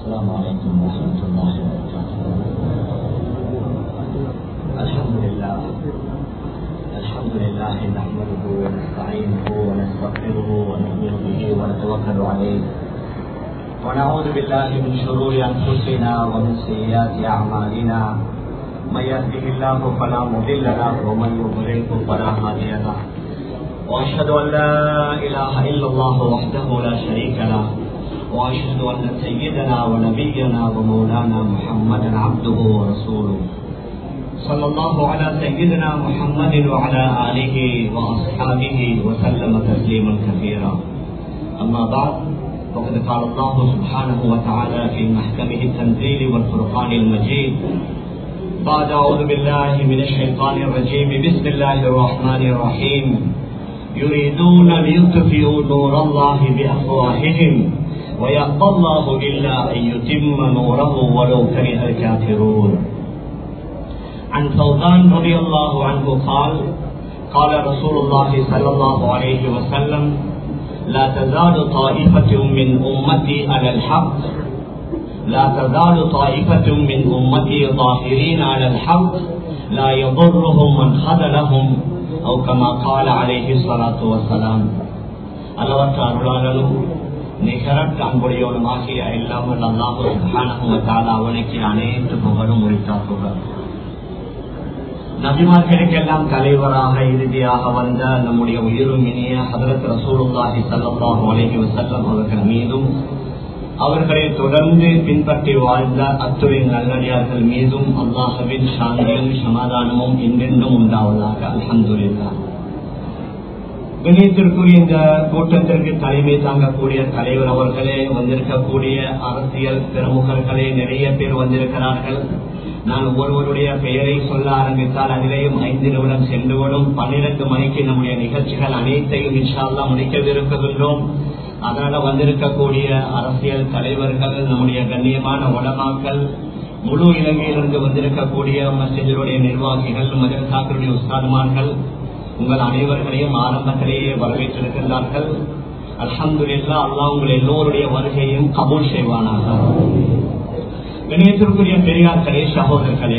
السلام عليكم ورحمة الله وبركاته الحمد لله الحمد لله نحمده ونستعينه ونستغفره ونؤمن به ونتوكل عليه ونعوذ بالله من شرور أنفسنا ومن سيئات أعمالنا من يهده الله فلا مضل له ومن يضلله فلا هادي له وأشهد أن لا إله إلا الله وحده لا شريك له واشهد ان سيدنا ونبينا ومولانا محمدا عبده ورسوله صلى الله على سيدنا محمد وعلى اله واصحابه وسلم تسليما كثيرا اما بعد وقد قال الله سبحانه وتعالى في محكمه التنزيل والفرقان المجيد بعد اعوذ بالله من الشيطان الرجيم بسم الله الرحمن الرحيم يريدون ليطفئوا نور الله بافواههم ويأبى الله إلا أن يتم نوره ولو كره الكافرون عن فوزان رضي الله عنه قال قال رسول الله صلى الله عليه وسلم لا تزال طائفة من أمتي على الحق لا تزال طائفة من أمتي ظاهرين على الحق لا يضرهم من خذلهم أو كما قال عليه الصلاة والسلام அளவற்ற அருளாளனும் நிகரற்ற அன்புடையோடும் ஆகிய இல்லாமல் அல்லாஹு அவனுக்கு அனைத்து புகழும் உரித்தாக்குகிறார் நபிமார்களுக்கெல்லாம் தலைவராக இறுதியாக வந்த நம்முடைய உயிரும் இனிய ஹதரத் ரசூலுல்லாஹி சல்லாஹூ அலஹி வசல்லம் அவர்கள் மீதும் அவர்களை தொடர்ந்து பின்பற்றி வாழ்ந்த அத்துறை நல்லடியார்கள் மீதும் அல்லாஹவின் சாந்தியும் சமாதானமும் என்றென்றும் உண்டாவதாக அலமதுல்லா கணியத்திற்குரிய இந்த கூட்டத்திற்கு தலைமை தாங்கக்கூடிய தலைவர் அவர்களே வந்திருக்கக்கூடிய அரசியல் பிரமுகர்களே நிறைய பேர் வந்திருக்கிறார்கள் நான் ஒருவருடைய பெயரை சொல்ல ஆரம்பித்தால் அதிலேயும் ஐந்து நிமிடம் சென்றுவிடும் பன்னிரண்டு மணிக்கு நம்முடைய நிகழ்ச்சிகள் அனைத்தையும் இன்ஷால்லா முடிக்கவிருக்கின்றோம் அதனால வந்திருக்கக்கூடிய அரசியல் தலைவர்கள் நம்முடைய கண்ணியமான உலமாக்கள் முழு இலங்கையிலிருந்து வந்திருக்கக்கூடிய மசிதருடைய நிர்வாகிகள் மதரசாக்களுடைய உஸ்தாதுமார்கள் உங்கள் அனைவர்களையும் ஆரம்பத்திலேயே வரவேற்றிருக்கின்றார்கள் அலமதுல்லா அல்லா உங்கள் எல்லோருடைய வருகையும் கபூல் செய்வானாக கணியத்திற்குரிய பெரியார்களே சகோதரர்களே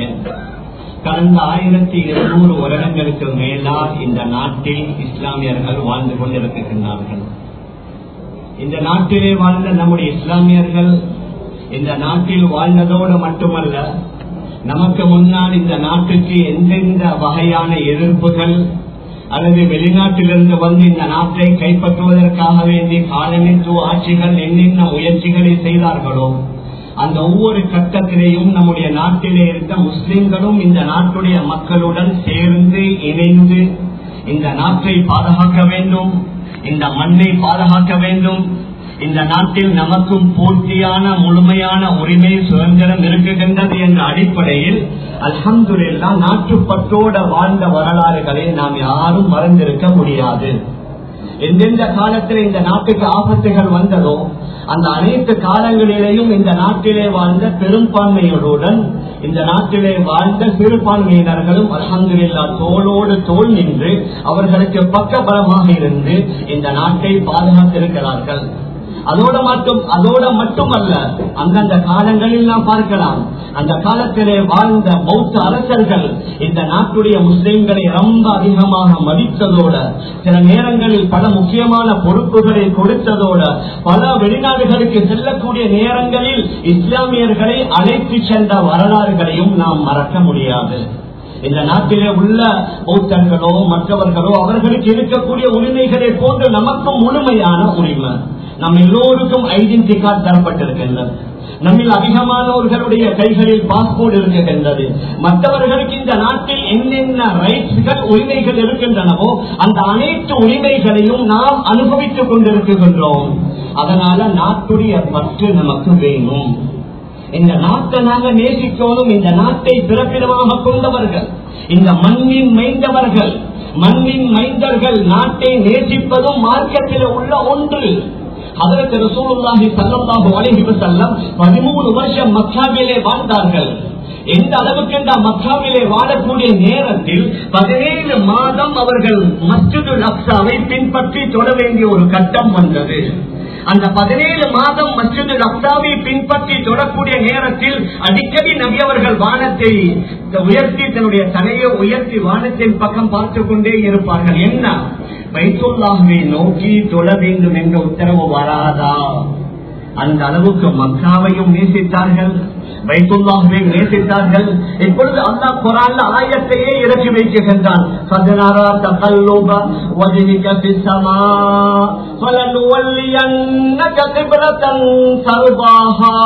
கடந்த ஆயிரத்தி இருநூறு வருடங்களுக்கு மேலால் இந்த நாட்டில் இஸ்லாமியர்கள் வாழ்ந்து கொண்டிருக்கின்றார்கள் இந்த நாட்டிலே வாழ்ந்த நம்முடைய இஸ்லாமியர்கள் இந்த நாட்டில் வாழ்ந்ததோடு மட்டுமல்ல நமக்கு முன்னால் இந்த நாட்டுக்கு எந்தெந்த வகையான எதிர்ப்புகள் அல்லது வெளிநாட்டிலிருந்து வந்து இந்த நாட்டை கைப்பற்றுவதற்காக வேண்டி காலனித்துவ ஆட்சிகள் என்னென்ன முயற்சிகளை செய்தார்களோ அந்த ஒவ்வொரு கட்டத்திலேயும் நம்முடைய நாட்டிலே இருந்த முஸ்லிம்களும் இந்த நாட்டுடைய மக்களுடன் சேர்ந்து இணைந்து இந்த நாட்டை பாதுகாக்க வேண்டும் இந்த மண்ணை பாதுகாக்க வேண்டும் இந்த நாட்டில் நமக்கும் பூர்த்தியான முழுமையான உரிமை சுதந்திரம் இருக்குகின்றது என்ற அடிப்படையில் அல்ஹம்துல்லா நாட்டுப்பற்றோட வாழ்ந்த வரலாறுகளை நாம் யாரும் மறந்திருக்க முடியாது எந்தெந்த காலத்தில் இந்த நாட்டுக்கு ஆபத்துகள் வந்ததோ அந்த அனைத்து காலங்களிலேயும் இந்த நாட்டிலே வாழ்ந்த பெரும்பான்மைகளுடன் இந்த நாட்டிலே வாழ்ந்த சிறுபான்மையினர்களும் அலமதுல்லா தோளோடு தோல் நின்று அவர்களுக்கு பக்கபலமாக இருந்து இந்த நாட்டை பாதுகாத்திருக்கிறார்கள் அதோட மட்டும் அதோட மட்டுமல்ல அந்தந்த காலங்களில் நாம் பார்க்கலாம் அந்த காலத்திலே வாழ்ந்த பௌத்த அரசர்கள் இந்த நாட்டுடைய முஸ்லிம்களை ரொம்ப அதிகமாக மதித்ததோட சில நேரங்களில் பல முக்கியமான பொறுப்புகளை கொடுத்ததோட பல வெளிநாடுகளுக்கு செல்லக்கூடிய நேரங்களில் இஸ்லாமியர்களை அழைத்து சென்ற வரலாறுகளையும் நாம் மறக்க முடியாது இந்த நாட்டிலே உள்ள பௌத்தர்களோ மற்றவர்களோ அவர்களுக்கு இருக்கக்கூடிய உரிமைகளை போன்று நமக்கும் முழுமையான உரிமை நம் எல்லோருக்கும் ஐடென்டி கார்டு தரப்பட்டிருக்கின்றது நம்மில் அதிகமானவர்களுடைய கைகளில் பாஸ்போர்ட் இருக்கின்றது மற்றவர்களுக்கு இந்த நாட்டில் என்னென்ன ரைட்ஸ்கள் உரிமைகள் இருக்கின்றனவோ அந்த அனைத்து உரிமைகளையும் நாம் அனுபவித்துக் கொண்டிருக்கின்றோம் அதனால நாட்டுடைய பற்று நமக்கு வேணும் இந்த நாட்டை நாங்க நேசிக்கணும் இந்த நாட்டை பிறப்பிடமாக கொண்டவர்கள் இந்த மண்ணின் மைந்தவர்கள் மண்ணின் மைந்தர்கள் நாட்டை நேசிப்பதும் மார்க்கத்தில் உள்ள ஒன்று அதற்கு ரசூலுல்லாஹி ஸல்லல்லாஹு அலைஹி வஸல்லம் 13 வருஷம் மக்காவிலே வாழ்ந்தார்கள் எந்த அளவுக்கு இந்த மக்காவிலே வாழக்கூடிய நேரத்தில் பதினேழு மாதம் அவர்கள் மஸ்ஜிதுல் அக்ஸாவை பின்பற்றி தொட வேண்டிய ஒரு கட்டம் வந்தது அந்த பதினேழு மாதம் மஸ்ஜிது அக்சாவை பின்பற்றி தொடக்கூடிய நேரத்தில் அடிக்கடி நபி அவர்கள் வானத்தை உயர்த்தி தன்னுடைய தலையை உயர்த்தி வானத்தின் பக்கம் பார்த்து கொண்டே இருப்பார்கள் என்ன வைத்துள்ளாகவே நோக்கி தொழ வேண்டும் என்ற உத்தரவு வராதா அந்த அளவுக்கு மக்காவையும் நேசித்தார்கள் வைத்துள்ளாகவே நேசித்தார்கள் இப்பொழுது அல்லா குரான் ஆயத்தையே இறக்கி வைக்கின்றான் பதினாறா தகல்லோப وجهك في السماء فلنولينك قبلة ترضاها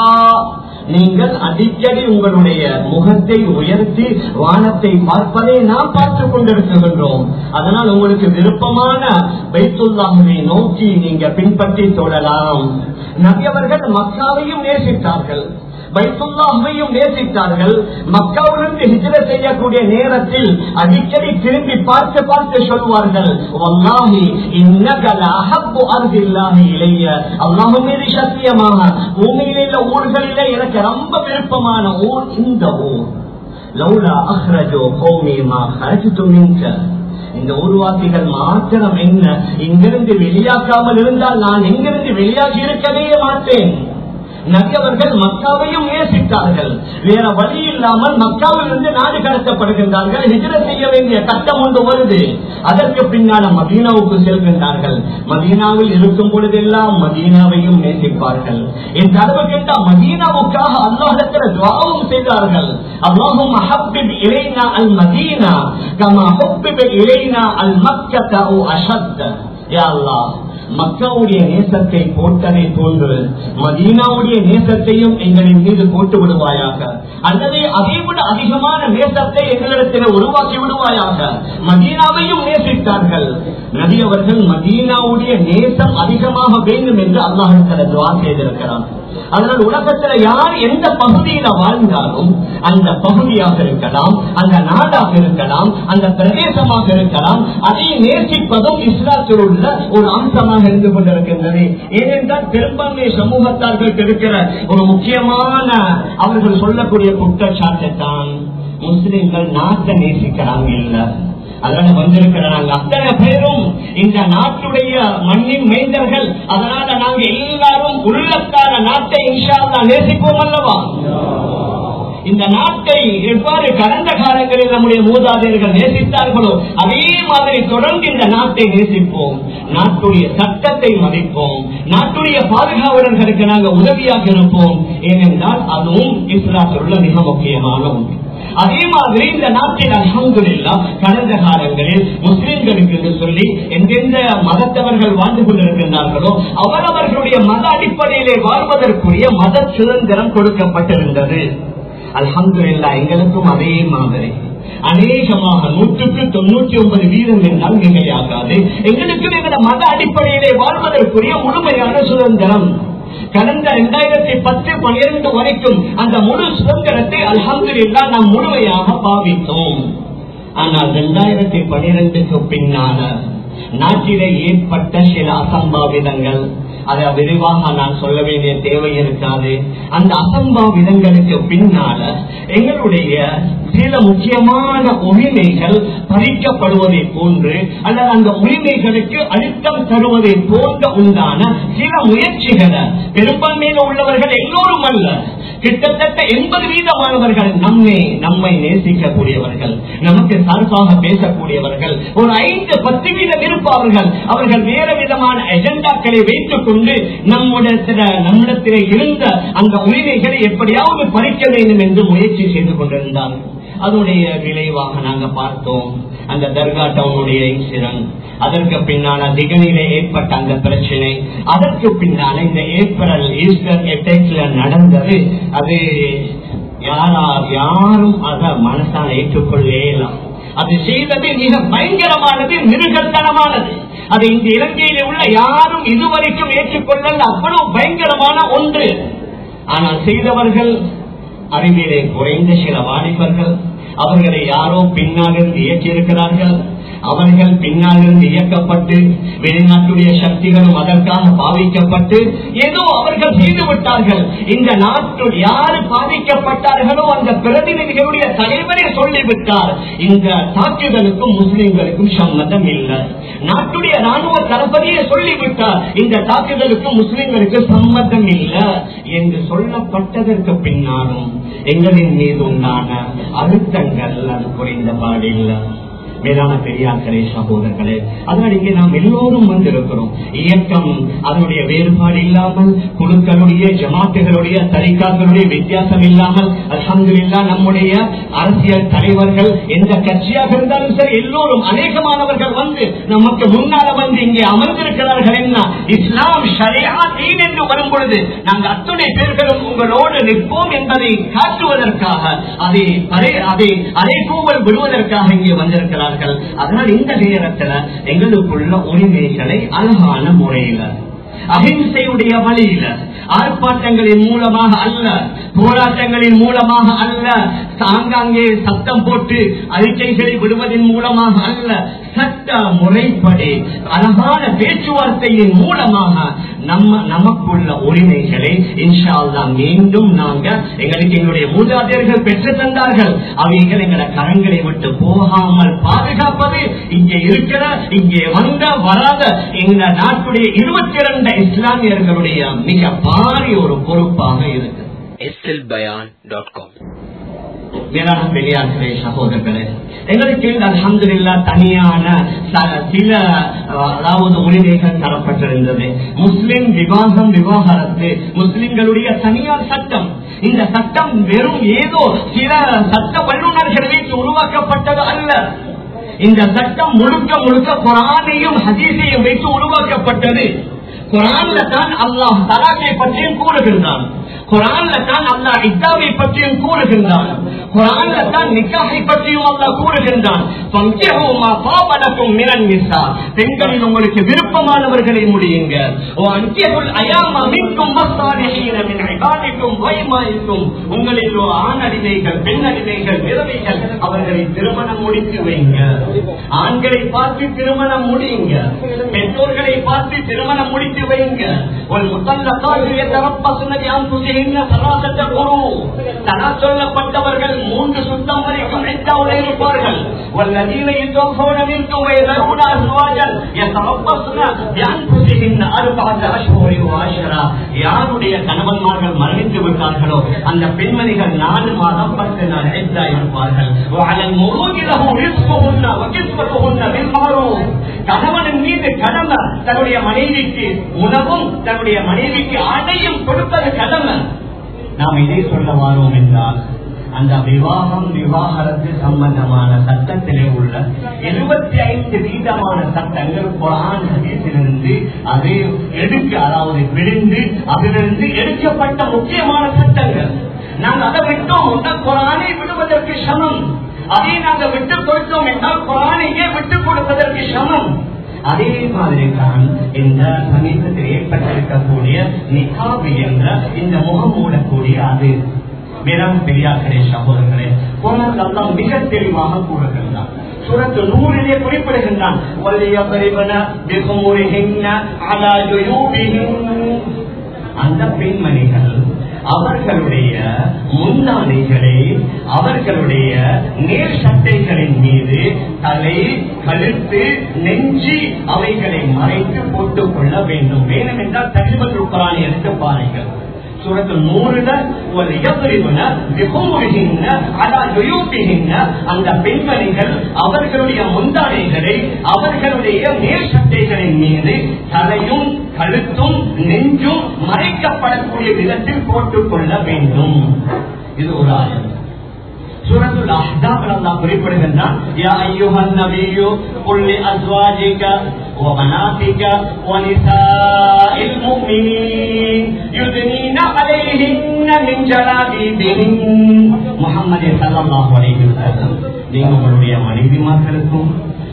நீங்கள் அடிக்கடி உங்களுடைய முகத்தை உயர்த்தி வானத்தை பார்ப்பதை நாம் பார்த்துக் கொண்டிருக்கின்றோம் அதனால் உங்களுக்கு விருப்பமான வைத்துள்ளாகவே நோக்கி நீங்க பின்பற்றி தொடலாம் நபியவர்கள் மக்காவையும் நேசித்தார்கள் வைத்துள்ளாமையும் நேசித்தார்கள் மக்காவிலிருந்து ஹிஜர செய்யக்கூடிய நேரத்தில் அடிக்கடி திரும்பி பார்த்து பார்த்து சொல்வார்கள் வல்லாஹி இன்னகல அஹப்பு அருதில்லாஹி இளைய அல்லாஹு மீது சத்தியமாக பூமியில ஊர்களில எனக்கு ரொம்ப விருப்பமான ஊர் இந்த ஊர் லௌலா அஹ்ரஜோ கோமி மா ஹரஜ்து மின்க இந்த உருவாக்கிகள் மாத்திரம் என்ன இங்கிருந்து வெளியாக்காமல் இருந்தால் நான் எங்கிருந்து வெளியாகி இருக்கவே மாட்டேன் நபியவர்கள் மக்காவையும் நேசித்தார்கள் வேற வழி இல்லாமல் மக்காவிலிருந்து நாடு கடத்தப்படுகின்றார்கள் ஹிஜர செய்ய வேண்டிய கட்டம் ஒன்று வருது அதற்கு பின்னால மதீனாவுக்கு செல்கின்றார்கள் மதீனாவில் இருக்கும் பொழுதெல்லாம் மதீனாவையும் நேசிப்பார்கள் இந்த அளவுக்கு மதீனாவுக்காக அல்லாஹிடத்தில் துவாவும் செய்தார்கள் அல்லாஹும் அஹப்பிப் இலைனா அல் மதீனா கமா ஹப்பிப் இலைனா அல் மக்கத்த ஓ அஷத் யா அல்லாஹ் மக்காவுடைய நேசத்தை போட்டதை போன்று மதீனாவுடைய நேசத்தையும் எங்களின் மீது போட்டு விடுவாயாக அல்லது அதை விட அதிகமான நேசத்தை எங்களிடத்தில் உருவாக்கி விடுவாயாக மதீனாவையும் நேசித்தார்கள் நபி அவர்கள் மதீனாவுடைய நேசம் அதிகமாக வேண்டும் என்று அல்லாஹிடத்தில் துவா செய்திருக்கிறார் அதனால் உலகத்துல யார் எந்த பகுதியில வாழ்ந்தாலும் அந்த பகுதியாக இருக்கலாம் அந்த நாடாக இருக்கலாம் அந்த பிரதேசமாக இருக்கலாம் அதை நேசிப்பதும் இஸ்லாத்தில் உள்ள ஒரு அம்சமாக இருந்து கொண்டிருக்கின்றது ஏனென்றால் பெரும்பான்மை சமூகத்தார்கள் இருக்கிற ஒரு முக்கியமான அவர்கள் சொல்லக்கூடிய குற்றச்சாட்டு தான் முஸ்லிம்கள் நாட்டை நேசிக்கிறாங்க இல்லை அதனால வந்திருக்கிற நாங்க அத்தனை பேரும் இந்த நாட்டுடைய மண்ணின் மைந்தர்கள் அதனால நாங்க எல்லாரும் உள்ளத்தான நாட்டை இன்ஷால்லா நேசிப்போம் அல்லவா இந்த நாட்டை எவ்வாறு கடந்த காலங்களில் நம்முடைய மூதாதையர்கள் நேசித்தார்களோ அதே மாதிரி தொடர்ந்து இந்த நாட்டை நேசிப்போம் நாட்டுடைய சட்டத்தை மதிப்போம் நாட்டுடைய பாதுகாவலர்களுக்கு நாங்கள் உதவியாக இருப்போம் ஏனென்றால் அதுவும் இஸ்லாத்தில் உள்ள மிக முக்கியமான ஒன்று அதே மாதிரி இந்த நாட்டில் அலமதுல்லா கடந்த காலங்களில் முஸ்லிம்களுக்கு என்று சொல்லி எந்தெந்த மதத்தவர்கள் வாழ்ந்து கொண்டிருக்கின்றார்களோ அவரவர்களுடைய மத அடிப்படையிலே வாழ்வதற்குரிய மத சுதந்திரம் கொடுக்கப்பட்டிருந்தது அலமதுல்லா எங்களுக்கும் அதே மாதிரி அநேகமாக நூற்றுக்கு தொண்ணூற்றி ஒன்பது வீதம் என்றால் மிகையாகாது எங்களுக்கு எங்களோட மத அடிப்படையிலே வாழ்வதற்குரிய முழுமையான சுதந்திரம் கடந்த இரண்டாயிரத்தி பத்து பனிரெண்டு வரைக்கும் அந்த முழு சுதந்திரத்தை அலமதுல்லா நாம் முழுமையாக பாவித்தோம் ஆனால் இரண்டாயிரத்தி பனிரெண்டுக்கு பின்னால நாட்டிலே ஏற்பட்ட சில அசம்பாவிதங்கள் அதை விரிவாக நான் சொல்ல வேண்டிய தேவை இருக்காது அந்த அசம்பாவிதங்களுக்கு பின்னால எங்களுடைய சில முக்கியமான உரிமைகள் பறிக்கப்படுவதை போன்று அல்லது அந்த உரிமைகளுக்கு அழுத்தம் தருவதை போன்ற உண்டான சில முயற்சிகளை பெரும்பான்மையில உள்ளவர்கள் எல்லோரும் அல்ல கிட்டத்தட்ட எண்பது வீதமானவர்கள் நம்மை நம்மை நேசிக்கக்கூடியவர்கள் நமக்கு சார்பாக பேசக்கூடியவர்கள் ஒரு ஐந்து பத்து வீதம் இருப்பவர்கள் அவர்கள் வேற விதமான எஜெண்டாக்களை வைத்துக் கொண்டு நம்முடைய நம்மிடத்திலே இருந்த அந்த உரிமைகளை எப்படியாவது பறிக்க வேண்டும் என்று முயற்சி செய்து கொண்டிருந்தார்கள் அதனுடைய விளைவாக நாங்க பார்த்தோம் அந்த தர்கா டவுனுடைய இன்சிடென்ட் அதற்கு பின்னால திகனிலே ஏற்பட்ட அந்த பிரச்சனை அதற்கு பின்னால இந்த ஏப்ரல் ஈஸ்டர் எட்டேக்ல நடந்தது அது யாரார் யாரும் அதை மனசால் ஏற்றுக்கொள்ளே அது செய்தது மிக பயங்கரமானது மிருகத்தனமானது அது இந்த இலங்கையில உள்ள யாரும் இதுவரைக்கும் ஏற்றுக்கொள்ளல அவ்வளவு பயங்கரமான ஒன்று ஆனால் செய்தவர்கள் அறிவியலை குறைந்த சில வாலிபர்கள் அவர்களை யாரோ பின்னால் இருந்து இயக்கியிருக்கிறார்கள் அவர்கள் பின்னாலிருந்து இயக்கப்பட்டு வெளிநாட்டுடைய சக்திகளும் அதற்காக பாவிக்கப்பட்டு ஏதோ அவர்கள் செய்து விட்டார்கள் இந்த நாட்டில் யாரு பாதிக்கப்பட்டார்களோ அந்த பிரதிநிதிகளுடைய தலைவரே சொல்லிவிட்டார் இந்த தாக்குதலுக்கும் முஸ்லிம்களுக்கும் சம்மதம் இல்லை நாட்டுடைய ராணுவ தளபதியே சொல்லிவிட்டார் இந்த தாக்குதலுக்கு முஸ்லிம்களுக்கு சம்மதம் இல்லை என்று சொல்லப்பட்டதற்கு பின்னாலும் எங்களின் மீது உண்டான அழுத்தங்கள் அது குறைந்த பாடில்லை மேலான பெரியார்களே சகோதரர்களே அதனால் இங்கே நாம் எல்லோரும் வந்திருக்கிறோம் இயக்கம் அதனுடைய வேறுபாடு இல்லாமல் குழுக்களுடைய ஜமாத்துகளுடைய தரிகாக்களுடைய வித்தியாசம் இல்லாமல் அலமதுல்லா நம்முடைய அரசியல் தலைவர்கள் எந்த கட்சியாக இருந்தாலும் சரி எல்லோரும் அநேகமானவர்கள் வந்து நமக்கு முன்னால வந்து இங்கே அமர்ந்திருக்கிறார்கள் என்ன இஸ்லாம் ஷரியா தீன் என்று வரும் பொழுது நாங்கள் அத்துணை பேர்களும் உங்களோடு நிற்போம் என்பதை காட்டுவதற்காக அதை அதை அரைகூவல் விடுவதற்காக இங்கே வந்திருக்கிறார் இருக்கிறார்கள் அதனால் இந்த நேரத்தில் எங்களுக்குள்ள உரிமைகளை அழகான முறையில அகிம்சையுடைய வழியில ஆர்ப்பாட்டங்களின் மூலமாக அல்ல போராட்டங்களின் மூலமாக அல்ல தாங்காங்கே சத்தம் போட்டு அறிக்கைகளை விடுவதன் மூலமாக அல்ல சட்ட முறைப்படி அழகான பேச்சுவார்த்தையின் மூலமாக நம்ம நமக்குள்ள உரிமைகளை இன்ஷால்லா மீண்டும் நாங்க எங்களுக்கு எங்களுடைய மூதாதையர்கள் பெற்று தந்தார்கள் அவைகள் எங்களை கரங்களை விட்டு போகாமல் பாதுகாப்பது இங்கே இருக்கிற இங்கே வந்த வராத எங்க நாட்டுடைய இருபத்தி இரண்டு இஸ்லாமியர்களுடைய மிக பாரிய ஒரு பொறுப்பாக இருக்கு slbayan.com மேலான பெரியார்களே சகோதரர்களே எங்களுக்கு அலமதுல்லா தனியான சில அதாவது உரிமைகள் தரப்பட்டிருந்தது முஸ்லிம் விவாகம் விவாகரத்து முஸ்லிம்களுடைய தனியார் சட்டம் இந்த சட்டம் வெறும் ஏதோ சில சட்ட வல்லுநர்கள் வைத்து உருவாக்கப்பட்டது அல்ல இந்த சட்டம் முழுக்க முழுக்க குரானையும் ஹதீஸையும் வைத்து உருவாக்கப்பட்டது குரான்ல தான் அல்லாஹ் தலாக்கை பற்றியும் கூறுகின்றான் குரான்ல தான் அல்லாஹ் இத்தாவை பற்றியும் கூறுகின்றான் குரான்ல தான் நிக்காகை பற்றியும் அல்லாஹ் கூறுகின்றான் பெண்களில் உங்களுக்கு விருப்பமானவர்களை முடியுங்க உங்களில் ஆணடிமைகள் பெண்ணடிமைகள் விதவைகள் அவர்களை திருமணம் முடித்து வைங்க ஆண்களை பார்த்து திருமணம் முடியுங்க பெற்றோர்களை பார்த்து திருமணம் முடித்து வைங்க ஒரு தலா சொல்லப்பட்டவர்கள் மூன்று சுத்தம் வரைக்கும் எட்டாவது இருப்பார்கள் والذين يتوفون منكم ويذرون ازواجا يتربصن بانفسهن اربعه اشهر وعشرا யாருடைய கணவன்மார்கள் மரணித்து விட்டார்களோ அந்த பெண்மணிகள் நாலு மாதம் பத்து நாள் எட்டா இருப்பார்கள் கணவனின் மீது கடமை தன்னுடைய மனைவிக்கு உணவும் தன்னுடைய மனைவிக்கு ஆடையும் கொடுப்பது கடமை நாம் இதை சொல்ல வாரோம் என்றால் அந்த விவாகம் விவாகரத்து சம்பந்தமான சட்டத்திலே உள்ள எழுபத்தி ஐந்து வீதமான சட்டங்கள் குரான் ஹதீஸிலிருந்து அதை எடுக்க அதாவது விழுந்து அதிலிருந்து எடுக்கப்பட்ட முக்கியமான சட்டங்கள் நாங்கள் அதை விட்டோம் என்றால் குரானை விடுவதற்கு சமம் அதை நாங்கள் விட்டுக் கொடுத்தோம் என்றால் குரானையே விட்டுக் கொடுப்பதற்கு சமம் அதே மாதிரி தான் இந்த சமீபத்தில் ஏற்பட்டிருக்கக்கூடிய நிகாபு என்ற இந்த முகம் மூடக்கூடிய அது மேலும் பெரியார்களே சகோதரர்களே போனதெல்லாம் மிக தெளிவாக கூறுகின்றான் சுரத்து நூறிலே குறிப்பிடுகின்றான் அந்த பெண்மணிகள் அவர்களுடைய முந்தானைகளை அவர்களுடைய நேர் சட்டைகளின் மீது தலை கழுத்து நெஞ்சி அவைகளை மறைத்து போட்டுக் கொள்ள வேண்டும் வேணும் என்றால் தலிபல் குரானை எடுத்து பாருங்கள் சூரத்து நூறுல ஒரு இயப்பிரிவுன விகுமுகின்ற அதா ஜொயூபிகின்ற அந்த பெண்மணிகள் அவர்களுடைய முந்தானைகளை அவர்களுடைய மேல் சட்டைகளின் மீது தலையும் கழுத்தும் நெஞ்சும் மறைக்கப்படக்கூடிய விதத்தில் போட்டுக் கொள்ள வேண்டும் இது ஒரு ஆயம் سورة الأحزاب الله குறிப்பிடுகின்ற يا أيها النبي قل لأزواجك وبناتك ونساء المؤمنين يدنين عليهن من جلابيبهن محمد صلى الله عليه وسلم நீங்க உங்களுடைய மனைவிமார்களுக்கும்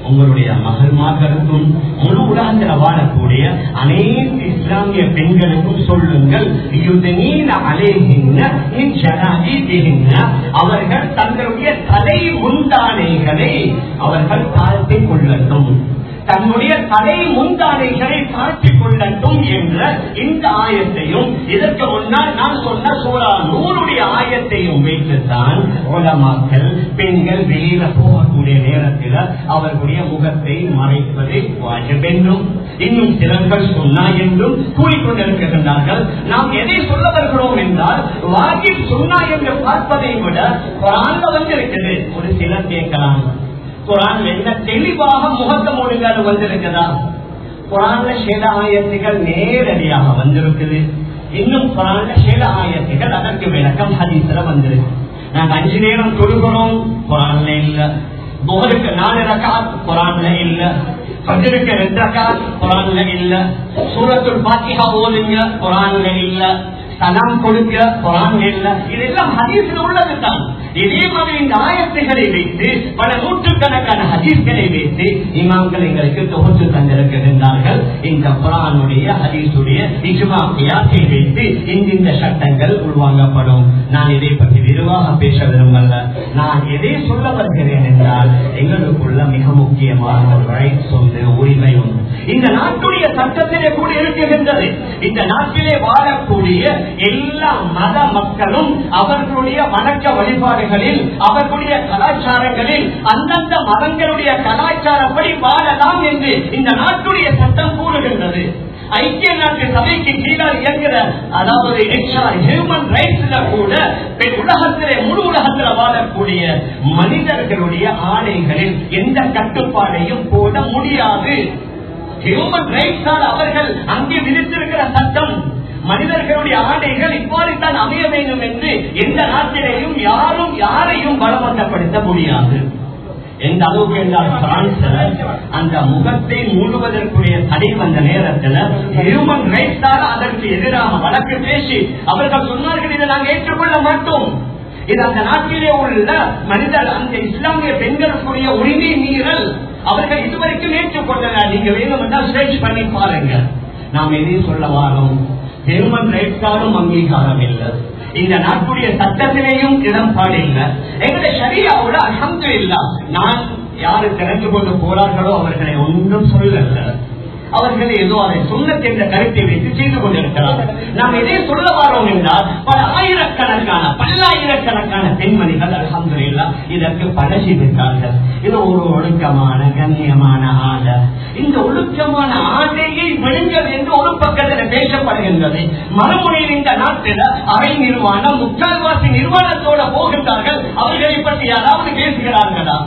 உங்களுடைய மகள்மார்களுக்கும் முழு உலகத்தில் வாழக்கூடிய அனைத்து இஸ்லாமிய பெண்களுக்கும் சொல்லுங்கள் யுதனீன அலேஹின்ன இன் ஷராஇபிஹின்ன. அவர்கள் தங்களுடைய தலை முந்தானைகளை அவர்கள் தாழ்த்திக் கொள்ளட்டும் தன்னுடைய தலை முந்தானைகளை தாழ்த்திக் கொள்ளட்டும் என்ற இந்த ஆயத்தையும் இதற்கு முன்னால் நான் சொன்ன சூறா நூறுடைய ஆயத்தையும் வைத்துத்தான் உலமாக்கள் பெண்கள் வெளியில போகக்கூடிய நேரத்தில் அவர்களுடைய முகத்தை மறைப்பதை வாஜப் என்றும் இன்னும் சிலர்கள் சொன்னா என்றும் கூறிக்கொண்டிருக்கின்றார்கள் நாம் எதை சொல்ல வருகிறோம் என்றால் வாஜிப் சொன்னா என்று பார்ப்பதை விட குரான்ல வந்திருக்கிறது ஒரு சிலர் கேட்கலாம் குரான் என்ன தெளிவாக முகத்த மொழிகள் வந்திருக்குதா குரான்ல சில ஆயத்துகள் நேரடியாக வந்திருக்குது இன்னும் குரான்ல சில ஆயத்துகள் அதற்கு விளக்கம் ஹதீஸ்ல வந்திருக்கு நாங்க அஞ்சு நேரம் தொழுகிறோம் குரான்ல இல்ல புகருக்கு நாலு ரக்காத் குரான்ல இல்ல பஜருக்கு ரெண்டு ரக்காத் குரான்ல இல்ல சூரத்துல் பாத்திகா ஓதுங்க குரான்ல இல்ல சலாம் கொடுக்க குரான் இல்ல இதெல்லாம் ஹதீஸ்ல உள்ளதுதான் இதே மாதிரி இந்த ஆயத்துகளை வைத்து பல நூற்றுக்கணக்கான ஹதீஸ்களை வைத்து இமாம்கள் எங்களுக்கு தொகுத்து தந்திருக்கின்றார்கள் இந்த குரானுடைய ஹதீஸுடைய இஜுமாக்கியாத்தை வைத்து இந்த சட்டங்கள் உள்வாங்கப்படும் நான் இதை பற்றி விரிவாக பேச விரும்பல நான் எதை சொல்ல வருகிறேன் என்றால் எங்களுக்குள்ள மிக முக்கியமான ஒரு ரைட்ஸ் உண்டு உரிமை உண்டு இந்த நாட்டுடைய சட்டத்திலே கூட இருக்குகின்றது இந்த நாட்டிலே வாழக்கூடிய எல்லா மத மக்களும் அவர்களுடைய வணக்க வழிபாடுகளில் அவர்களுடைய கலாச்சாரங்களில் அந்தந்த மதங்களுடைய கலாச்சாரப்படி வாழலாம் என்று இந்த நாட்டுடைய சட்டம் கூறுகின்றது ஐக்கிய நாட்டு சபைக்கு கீழால் இயங்குகிற அதாவது ஹியூமன் ரைட்ஸ்ல கூட உலகத்திலே முழு உலகத்துல வாழக்கூடிய மனிதர்களுடைய ஆணைகளில் எந்த கட்டுப்பாடையும் போட முடியாது ஹியூமன் ரைட்ஸால் அவர்கள் அங்கே விதித்திருக்கிற சட்டம் மனிதர்களுடைய ஆடைகள் இவ்வாறுதான் அமைய வேண்டும் என்று எந்த நாட்டிலேயும் யாரும் யாரையும் பலவந்தப்படுத்த முடியாது எந்த அளவுக்கு என்றால் பிரான்ஸ்ல அந்த முகத்தை மூடுவதற்குரிய தடை வந்த நேரத்தில் ஹியூமன் ரைட்ஸால் அதற்கு எதிராக வழக்கு பேசி அவர்கள் சொன்னார்கள் இதை நாங்கள் ஏற்றுக்கொள்ள மாட்டோம் இது அந்த நாட்டிலே உள்ள மனிதர் அந்த இஸ்லாமிய பெண்களுக்குரிய உரிமை மீறல் அவர்கள் இதுவரைக்கும் ஏற்றுக்கொண்டனர் நீங்க வேணும் என்றால் சர்ச் பண்ணி பாருங்க நாம் எதையும் சொல்ல வாரோம் ஹியூமன் ரைட்ஸாலும் அங்கீகாரம் இல்லை இந்த நாட்டுடைய சட்டத்திலேயும் இடம்பாடு இல்லை எங்களுடைய சரியாவோட அகந்து இல்ல நான் யாரு திறந்து கொண்டு போறார்களோ அவர்களை ஒன்றும் சொல்லல அவர்கள் ஏதோ அதை சொன்னத்தை என்ற கருத்தை வைத்து செய்து கொண்டிருக்கிறார்கள் நாம் எதை சொல்ல வாரோம் என்றால் பல ஆயிரக்கணக்கான பல்லாயிரக்கணக்கான பெண்மணிகள் அலமதுல்லா இதற்கு பழகிவிட்டார்கள் இது ஒரு ஒழுக்கமான கண்ணியமான ஆடை இந்த ஒழுக்கமான ஆடையை விழுங்கள் என்று ஒரு பக்கத்தில் பேசப்படுகின்றது மறுமுனையில் இந்த நாட்டில் அவை நிர்வாணம் முக்கால்வாசி நிர்வாணத்தோட போகின்றார்கள் அவர்களை பற்றி யாராவது பேசுகிறார்களா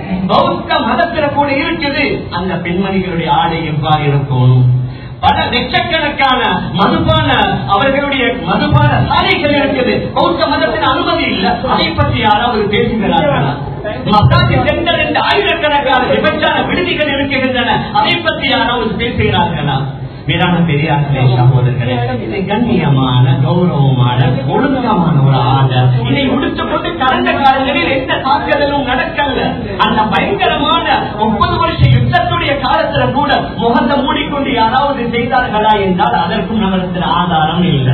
பௌத்த மதத்தில கூட இருக்குது அந்த பெண்மணிகளுடைய ஆடை எவ்வாறு இருக்கும் பல லட்சக்கணக்கான மதுபான அவர்களுடைய மதுபான சாலைகள் இருக்குது பௌத்த மதத்தின் அனுமதி இல்லை அதை பற்றி யாராவது பேசுகிறார்களா மசாஜி சென்டர் என்று ஆயிரக்கணக்கான விபச்சார விடுதிகள் இருக்கின்றன அதை பற்றி யாராவது பேசுகிறார்களா மேலான பெரியார்களே சகோதரர்களே இது கண்ணியமான கௌரவமான ஒழுங்கமான ஒரு ஆடை இதை உடுத்துக் கொண்டு கடந்த காலங்களில் எந்த தாக்குதலும் நடக்கல அந்த பயங்கரமான முப்பது வருஷ யுத்தத்துடைய காலத்துல கூட முகத்தை மூடிக்கொண்டு யாராவது செய்தார்களா என்றால் அதற்கும் நம்மிடத்தில் ஆதாரம் இல்லை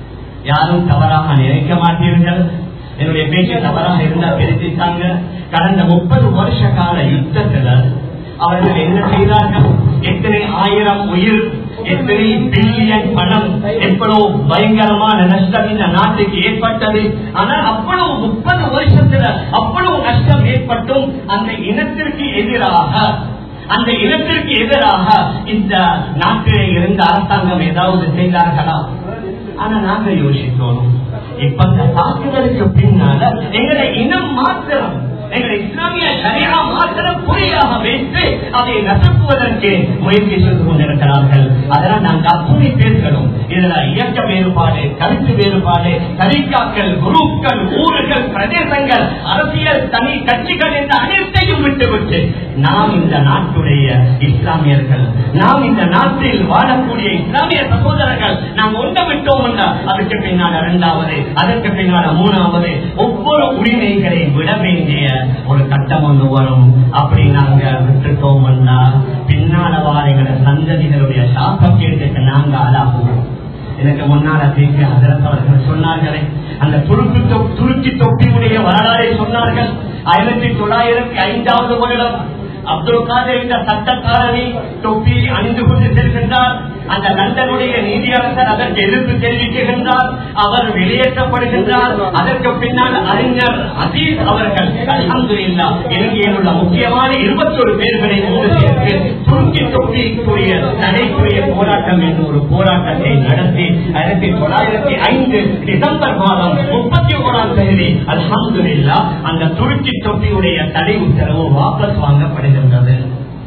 யாரும் தவறாக நினைக்க மாட்டீர்கள் என்னுடைய பேச்சு தவறாக இருந்தா பிரித்தாங்க கடந்த முப்பது வருஷ கால யுத்தத்துல அவர்கள் என்ன செய்தார்கள் எத்தனை ஆயிரம் உயிர் எத்தனை பில்லியன் பணம் எவ்வளவு பயங்கரமான நஷ்டம் இந்த நாட்டுக்கு ஏற்பட்டது ஆனால் அவ்வளவு முப்பது வருஷத்துல அவ்வளவு நஷ்டம் ஏற்பட்டும் அந்த இனத்திற்கு எதிராக அந்த இனத்திற்கு எதிராக இந்த நாட்டிலே இருந்த அரசாங்கம் ஏதாவது செய்தார்களா ஆனா நாங்க யோசித்தோம் இப்ப இந்த தாக்குதலுக்கு பின்னால எங்களை இனம் மாத்திரம் எங்களை இஸ்லாமிய சரியா மாத்திரம் குறியாக வைத்து அதை நசுக்கு மாற்றுவதற்கு முயற்சி செய்து கொண்டிருக்கிறார்கள் அதனால் நாங்கள் அத்துணை பேர்களும் இதுல இயக்க வேறுபாடு கருத்து வேறுபாடு தரிக்காக்கள் குரூப்கள் ஊர்கள் பிரதேசங்கள் அரசியல் தனி கட்சிகள் என்ற அனைத்தையும் விட்டுவிட்டு நாம் இந்த நாட்டுடைய இஸ்லாமியர்கள் நாம் இந்த நாட்டில் வாழக்கூடிய இஸ்லாமிய சகோதரர்கள் நாம் ஒன்றை விட்டோம் என்றால் அதுக்கு பின்னால் இரண்டாவது அதற்கு பின்னால் மூணாவது ஒவ்வொரு உரிமைகளை விட வேண்டிய ஒரு கட்டம் ஒன்று வரும் அப்படி நாங்க விட்டுட்டோம் என்றால் பின்னால வாரிகள சந்ததிகளுடைய சாப்பக்கேட்டுக்கு நாங்க ஆளாகுவோம் எனக்கு முன்னால பேசி அதற்கு அவர்கள் சொன்னார்களே அந்த துருக்கி தொ- துருக்கி தொப்பியுடைய வரலாறை சொன்னார்கள் ஆயிரத்தி தொள்ளாயிரத்தி ஐந்தாவது வருடம் அப்துல் காதர் என்ற சட்டக்காரனை தொப்பி அணிந்து கொண்டு செல்கின்றார் அந்த லண்டனுடைய நீதியரசர் அதற்கு எதிர்ப்பு தெரிவிக்கின்றார் அவர் வெளியேற்றப்படுகின்றார் அதற்கு பின்னால் அறிஞர் அசீஸ் அவர்கள் அல்ஹம்துலில்லாஹ் இலங்கையில் உள்ள முக்கியமான இருபத்தொரு பேர்களை ஒன்று சேர்த்து துருக்கி தொப்பிக்குரிய தடைக்குரிய போராட்டம் என்ற ஒரு போராட்டத்தை நடத்தி ஆயிரத்தி தொள்ளாயிரத்தி ஐந்து டிசம்பர் மாதம் முப்பத்தி ஓராம் தேதி அல்ஹம்துலில்லாஹ் அந்த துருக்கி தொப்பியுடைய தடை உத்தரவு வாபஸ் வாங்கப்படுகின்றது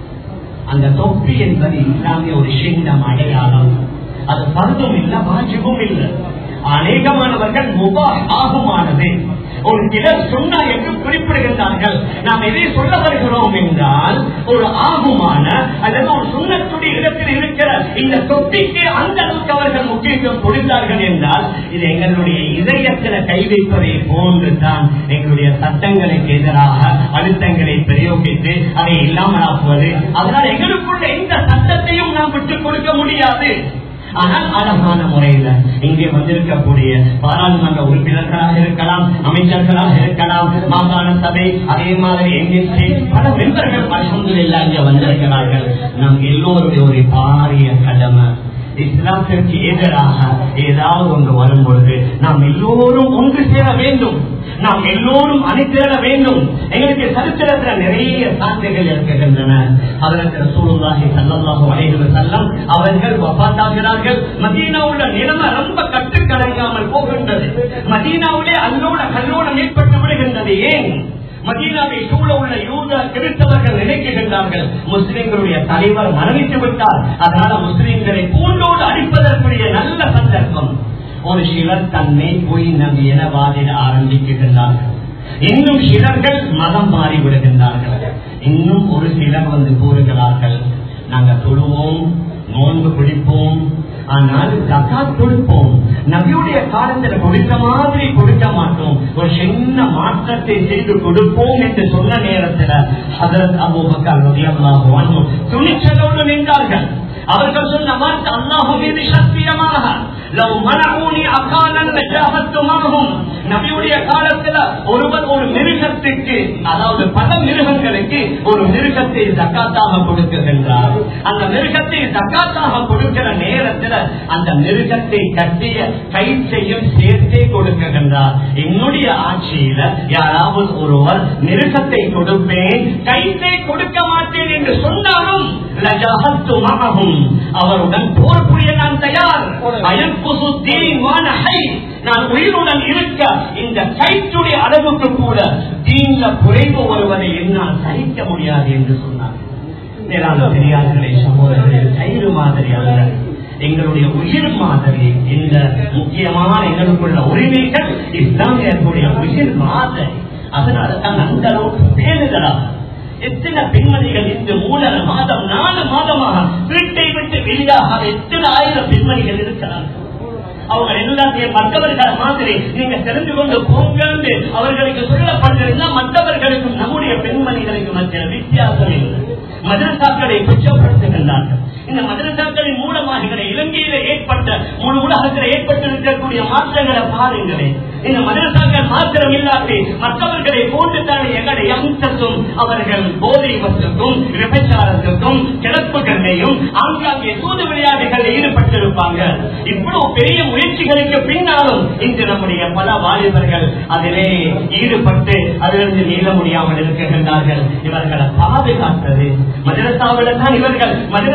அந்த தொப்பி என்பது இஸ்லாமிய ஒரு சின்னம் அடையாளம் அது பருதும் இல்ல வாஜிபும் இல்லை அநேகமானவர்கள் முபா ஆகுமானது ஒரு சிலர் சொன்னா என்று குறிப்பிடுகின்றார்கள் நாம் எதை சொல்ல வருகிறோம் என்றால் ஒரு ஆகுமான அல்லது ஒரு சுண்ணத்துடைய இடத்தில் இருக்கிற இந்த தொப்பிக்கு அந்த அளவுக்கு அவர்கள் முக்கியத்துவம் கொடுத்தார்கள் என்றால் இது எங்களுடைய இதயத்தில் கை வைப்பதை போன்று தான் எங்களுடைய சட்டங்களுக்கு எதிராக அழுத்தங்களை பிரயோகித்து அதை இல்லாமலாக்குவது அதனால் எங்களுக்குள்ள எந்த சட்டத்தையும் நாம் விட்டுக் கொடுக்க முடியாது ஆனால் அழகான முறையில இங்கே வந்திருக்கக்கூடிய பாராளுமன்ற உறுப்பினர்களாக இருக்கலாம் அமைச்சர்களாக இருக்கலாம் மாகாண சபை அதே மாதிரி எங்கே பல மெம்பர்கள் அலமதுல்லா இங்க வந்திருக்கிறார்கள் நம் எல்லோருடைய ஒரு பாரிய கடமை இஸ்லாத்திற்கு எதிராக ஏதாவது ஒன்று வரும் பொழுது நாம் எல்லோரும் ஒன்று சேர வேண்டும் நாம் எல்லோரும் அணிதிரள வேண்டும் எங்களுக்கு சரித்திரத்தில் நிறைய சான்றுகள் இருக்கின்றன அதற்கு சூழ்நிலை சல்லல்லாஹு அலைஹி வஸல்லம் அவர்கள் வபாத்தாகிறார்கள் மதீனாவுள்ள நிலைமை ரொம்ப கட்டுக்கடங்காமல் போகின்றது மதீனாவிலே அல்லோட கல்லோடம் ஏற்பட்டு விடுகின்றது ஏன் மதீனாவை சூழ உள்ள யூத கிறிஸ்தவர்கள் நினைக்கின்றார்கள் முஸ்லிம்களுடைய தலைவர் மரணித்து விட்டார் அதனால முஸ்லிம்களை பூண்டோடு அடிப்பதற்குரிய நல்ல சந்தர்ப்பம் ஒரு சிலர் தன்னை பொய் நம்பி என வாதிட ஆரம்பிக்கின்றார்கள் இன்னும் சிலர்கள் மதம் மாறி விடுகின்றார்கள் இன்னும் ஒரு சிலர் வந்து கூறுகிறார்கள் நாங்க தொழுவோம் நோன்பு பிடிப்போம் ஆனால் ஜக்காத் கொடுப்போம் நபியுடைய காலத்தில் கொடுத்த மாதிரி கொடுக்க மாட்டோம் ஒரு சின்ன மாற்றத்தை செய்து கொடுப்போம் என்று சொன்ன நேரத்தில் ஹதரத் அபூபக்கர் ரலியல்லாஹு அன்ஹு துணிச்சலோடு நின்றார்கள் அவர்கள் சொன்ன வார்த்தை அல்லாஹு மீது சத்தியமாக லவ் மனஊனி அகாலன் லஜாஹத்து மாஹும் நபியுடைய காலத்துல ஒருவர் ஒரு மிருகத்துக்கு அதாவது பல மிருகங்களுக்கு ஒரு மிருகத்தை ஜக்காத்தாக கொடுக்குகின்றார் அந்த மிருகத்தை ஜக்காத்தாக கொடுக்கிற நேரத்துல அந்த மிருகத்தை கட்டிய கயிற்றையும் சேர்த்தே கொடுக்குகின்றார் என்னுடைய ஆட்சியில யாராவது ஒருவர் மிருகத்தை கொடுப்பேன் கயிற்றை கொடுக்க மாட்டேன் என்று சொன்னாலும் லஜாஹத்து மககும் அவருடன் போர் புரிய நான் தயார் அயற்புசு தீவான ஹை நான் உயிருடன் இருக்க இந்த கயிற்றுடைய அளவுக்கு கூட தீங்க குறைவு வருவதை என்னால் சகிக்க முடியாது என்று சொன்னார் மேலான பெரியார்களே சகோதரர்களே கயிறு மாதிரி அல்ல எங்களுடைய உயிர் மாதிரி இந்த முக்கியமான எங்களுக்குள்ள உரிமைகள் இஸ்லாமியர்களுடைய உயிர் மாதிரி அதனால தான் அந்த அளவுக்கு பேருதலாக எத்தனை பெண்மணிகள் இந்த மூணர மாதம் நாலு மாதமாக வீட்டை விட்டு வெளியாக எத்தனை ஆயிரம் பெண்மணிகள் இருக்கிறார்கள் அவங்க எல்லாத்தையும் மற்றவர்கள் மாதிரி நீங்க தெரிந்து கொண்டு போங்க அவர்களுக்கு சொல்லப்பட்டிருந்தா மற்றவர்களுக்கும் நம்முடைய பெண்மணிகளுக்கு மத்திய வித்தியாசம் இல்லை மதரசாக்களை குற்றப்படுத்துகின்றார்கள் இந்த மதரசாக்களின் மூலமாக இலங்கையில ஏற்பட்ட முழு உலகத்தில் ஏற்பட்டிருக்கக்கூடிய மாற்றங்களை பாருங்களேன் இந்த மதரசாக்கள் மாத்திரம் இல்லாது மற்றவர்களை போட்டுத்தானே எங்களுடைய அம்சத்தும் அவர்கள் போதை வசத்துக்கும் விபச்சாரத்துக்கும் கிளப்புகளையும் ஆங்காங்கே சூது விளையாட்டுகளில் ஈடுபட்டிருப்பாங்க இவ்வளவு பெரிய முயற்சிகளுக்கு பின்னாலும் இன்று நம்முடைய பல வாலிபர்கள் அதிலே ஈடுபட்டு அதிலிருந்து நீள முடியாமல் இருக்கின்றார்கள் இவர்களை பாதுகாத்தது மதரசாவில தான் இவர்கள் மதரசாவின்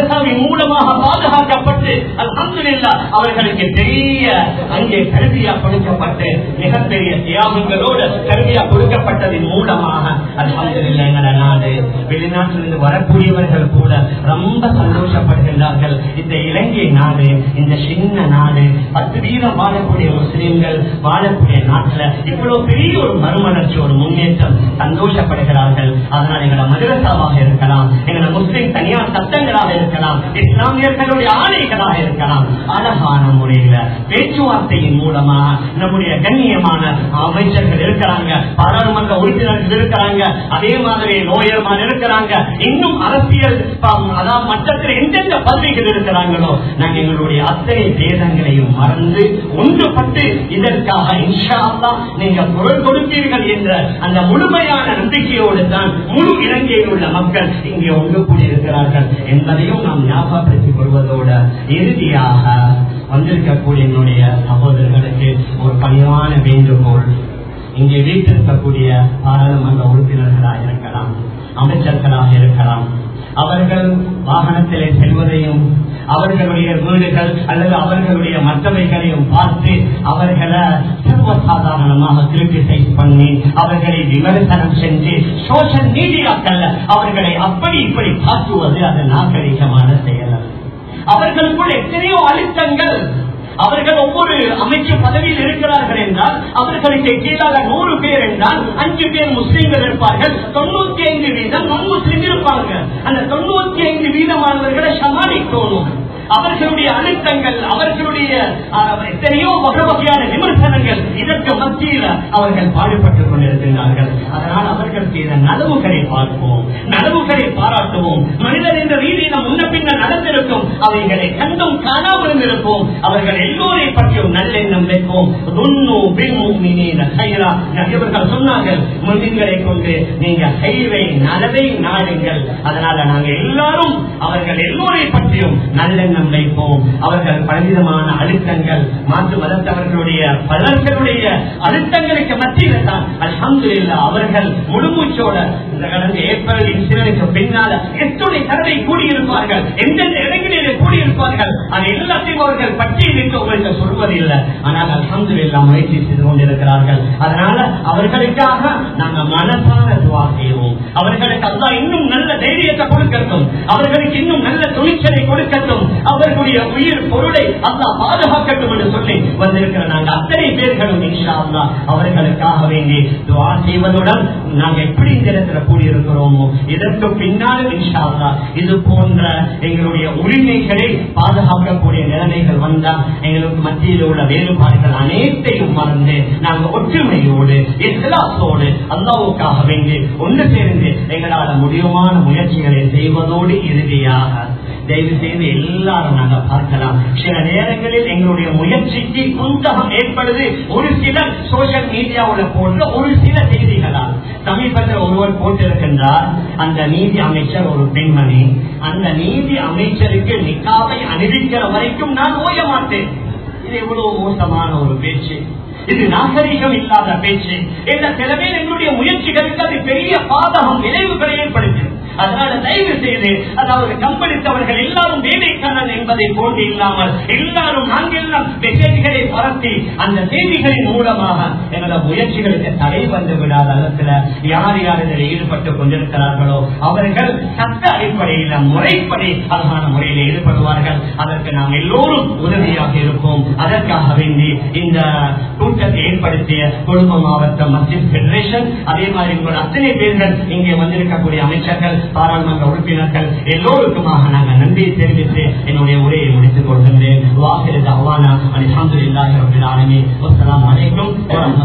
மூலமாக பாதுகாக்கப்பட்டு அல்ஹம்துலில்லா அவர்களுக்கு பெரிய அங்கே கல்வியா கொடுக்கப்பட்டு மிகப்பெரிய தியாகங்களோடு கல்வியா கொடுக்கப்பட்டதின் மூலமாக அல்ஹம்துலில்லா எங்கள நாடு வெளிநாட்டிலிருந்து வரக்கூடியவர்கள் கூட ரொம்ப சந்தோஷப்படுகின்றார்கள் இந்த இலங்கை நாடு இந்த சின்ன நாடு பத்து வீதம் வாழக்கூடிய முஸ்லிம்கள் வாழக்கூடிய நாட்டில் இவ்வளவு பெரிய ஒரு மறுமலர்ச்சி ஒரு முன்னேற்றம் சந்தோஷப்படுகிறார்கள் அதனால் எங்களோட மதுரசாவாக இருக்கலாம் எங்களோட முஸ்லிம் தனியார் சட்டங்களாக இருக்கலாம் இஸ்லாமியர்களுடைய ஆணைகளாக இருக்கலாம் அழகான முறையில பேச்சுவார்த்தையின் மூலமா நம்முடைய கண்ணியமான அமைச்சர்கள் இருக்கிறாங்க பாராளுமன்ற உறுப்பினர்கள் இருக்கிறாங்க அதே மாதிரி லோயர்மார் இருக்கிறாங்க இன்னும் அரசியல் ப- அதாவது மட்டத்தில் எந்தெந்த பதவிகள் இருக்கிறாங்களோ நாங்கள் எங்களுடைய அத்தனை பேதங்களையும் மறந்து ஒன்றுபட்டு இதற்காக இன்ஷா அல்லாஹ் நீங்க குரல் கொடுப்பீர்கள் என்ற அந்த முழுமையான நம்பிக்கையோடு தான் முழு இலங்கையில் உள்ள மக்கள் இங்கே ஒன்று கூடியிருக்கிறார்கள் என்பதையும் நாம் ஞாபகப்படுத்திக் கொள்வதோடு இறுதியாக வந்திருக்கக்கூடிய என்னுடைய சகோதரர்களுக்கு ஒரு பணிவான வேண்டுகோள் இங்கே வீட்டிருக்கக்கூடிய பாராளுமன்ற உறுப்பினர்களாக இருக்கலாம் அமைச்சர்களாக இருக்கலாம் அவர்கள் வாகனத்திலே செல்வதையும் அவர்களுடைய வீடுகள் அல்லது அவர்களுடைய மற்றவைகளையும் பார்த்து அவர்களை சர்வசாதாரணமாக கிரிட்டிசைஸ் பண்ணி அவர்களை விமர்சனம் செஞ்சு சோசியல் மீடியாக்கள்ல அவர்களை அப்படி இப்படி தாக்குவது அது நாகரிகமான செயல் அல்ல. அவர்களுக்குள் எத்தனையோ அழுத்தங்கள் அவர்கள் ஒவ்வொரு அமைச்சு பதவியில் இருக்கிறார்கள் என்றால் அவர்களுக்கு கீழாக நூறு பேர் என்றால் அஞ்சு பேர் முஸ்லீம்கள் இருப்பார்கள் தொண்ணூத்தி ஐந்து வீதம் non முஸ்லீம் இருப்பாங்க அந்த தொண்ணூத்தி ஐந்து வீதமானவர்களை சமாளிக்கணும் அவர்களுடைய அழுத்தங்கள் அவர்களுடைய அஹ், எத்தனையோ வகை வகையான விமர்சனங்கள் இதற்கு மத்தியில் அவர்கள் பாடுபட்டுக் கொண்டிருக்கிறார்கள் அதனால் அவர்கள் செய்த நலவுகளை பார்ப்போம் நலவுகளை பாராட்டுவோம் மனிதர் என்ற ரீதியில் முன்ன பின்ன நடந்திருக்கும் அவைகளை கண்டும் காணாமலும் இருப்போம் அவர்கள் எல்லோரை பற்றியும் நல்லெண்ணம் வைப்போம் துன்னு பின்முக்மினீன ஹைரா. நபியவர்கள் சொன்னார்கள் முன்னின்களை கொண்டு நீங்க ஹைவை நலவை நாடுங்கள் அதனால நாங்க எல்லாரும் அவர்கள் எல்லோரை பற்றியும் நல்லெண்ணம் வைப்போம் அவர்கள் பலவிதமான அழுத்தங்கள் மாற்று மதத்தவர்களுடைய பலர்களுடைய அழுத்தங்களுக்கு மத்தியில் தான் அல்ஹம்துலில்லாஹ் அவர்கள் முழுமூச்சோட இந்த கடந்த ஏப்ரல் இன்சிடனுக்கு பின்னால எத்தனை தடவை கூடியிருப்பார்கள் எந்தெந்த இடங்களிலே கூடியிருப்பார்கள் அது எல்லாத்தையும் அவர்கள் பட்டியலிட்டு உங்களுக்கு சொல்வதில்லை ஆனால் அல்ஹம்துலில்லா முயற்சி செய்து கொண்டிருக்கிறார்கள் அதனால அவர்களுக்காக நாங்க மனசான துவா செய்வோம் அவர்களுக்கு அல்லா இன்னும் நல்ல தைரியத்தை கொடுக்கட்டும் அவர்களுக்கு இன்னும் நல்ல துணிச்சலை கொடுக்கட்டும் அவர்களுடைய உயிர் பொருளை அல்லா பாதுகாக்கட்டும் என்று சொல்லி வந்திருக்கிற நாங்க அத்தனை பேர்களும் இன்ஷா அல்லா அவர்களுக்காக வேண்டி துவா செய்வதுடன் நாங்க எப்படி இந்த இடத்துல கூடியிருக்கிறோமோ இதற்கு பின்னாலும் இன்ஷா அல்லா இது போன்ற எங்களுடைய உரிமைகளை பாதுகாக்கக்கூடிய நிலைமைகள் வந்தா எங்களுக்கு மத்தியில் உள்ள வேறுபாடுகள் அனைத்தையும் மறந்து நாங்கள் ஒற்றுமையோடு இஸ்லாத்தோடு அல்லாவுக்காக வேண்டி ஒன்று சேர்ந்து எங்களால் முடியுமான முயற்சிகளை செய்வதோடு இறுதியாக தயவு செய்து எல்லாரும் நாங்க பார்க்கலாம் சில நேரங்களில் எங்களுடைய முயற்சிக்கு குந்தகம் ஏற்படுது ஒரு சில சோசியல் மீடியாவுல போன்ற ஒரு சில செய்திகளால் சமீபத்தில் ஒருவர் போட்டிருக்கின்றார் அந்த நீதி அமைச்சர் ஒரு பெண்மணி அந்த நீதி அமைச்சருக்கு நிக்காவை அணிவிக்கிற வரைக்கும் நான் ஓய மாட்டேன் இது எவ்வளவு மோசமான ஒரு பேச்சு இது நாகரிகம் இல்லாத பேச்சு என்ற சில பேர் எங்களுடைய முயற்சிகளுக்கு அது பெரிய பாதகம் விளைவுகளை ஏற்படுத்தும் அதனால தயவு செய்து அதாவது கம்பளித்தவர்கள் எல்லாரும் வேலைக்காரன் என்பதை போன்று இல்லாமல் எல்லாரும் நாங்கெல்லாம் செய்திகளை பரத்தி அந்த செய்திகளின் மூலமாக எங்களோட முயற்சிகளுக்கு தடை வந்து விடாத அளத்துல யார் யார் இதில் ஈடுபட்டு கொண்டிருக்கிறார்களோ அவர்கள் சட்ட அடிப்படையில் முறைப்படி அழகான முறையில் ஈடுபடுவார்கள் அதற்கு நாம் எல்லோரும் உதவியாக இருப்போம் அதற்காக வேண்டி இந்த கூட்டத்தை ஏற்படுத்திய குடும்ப மாவட்ட மஸ்ஜித் பெடரேஷன் அதே மாதிரி உங்கள் அத்தனை பேர்கள் இங்கே வந்திருக்கக்கூடிய அமைச்சர்கள் பாராளுமன்ற உறுப்பினர்கள் எல்லோருக்குமாக நாங்கள் நன்றியை தெரிவித்து என்னுடைய உரையை முடித்துக் கொள்கின்றேன் வாக்கில் அவானா அலி அஹமதுல்லாஹி ரபில் ஆலமீன் அஸ்ஸலாமு அலைக்கும் வரஹ்மத்துல்லாஹி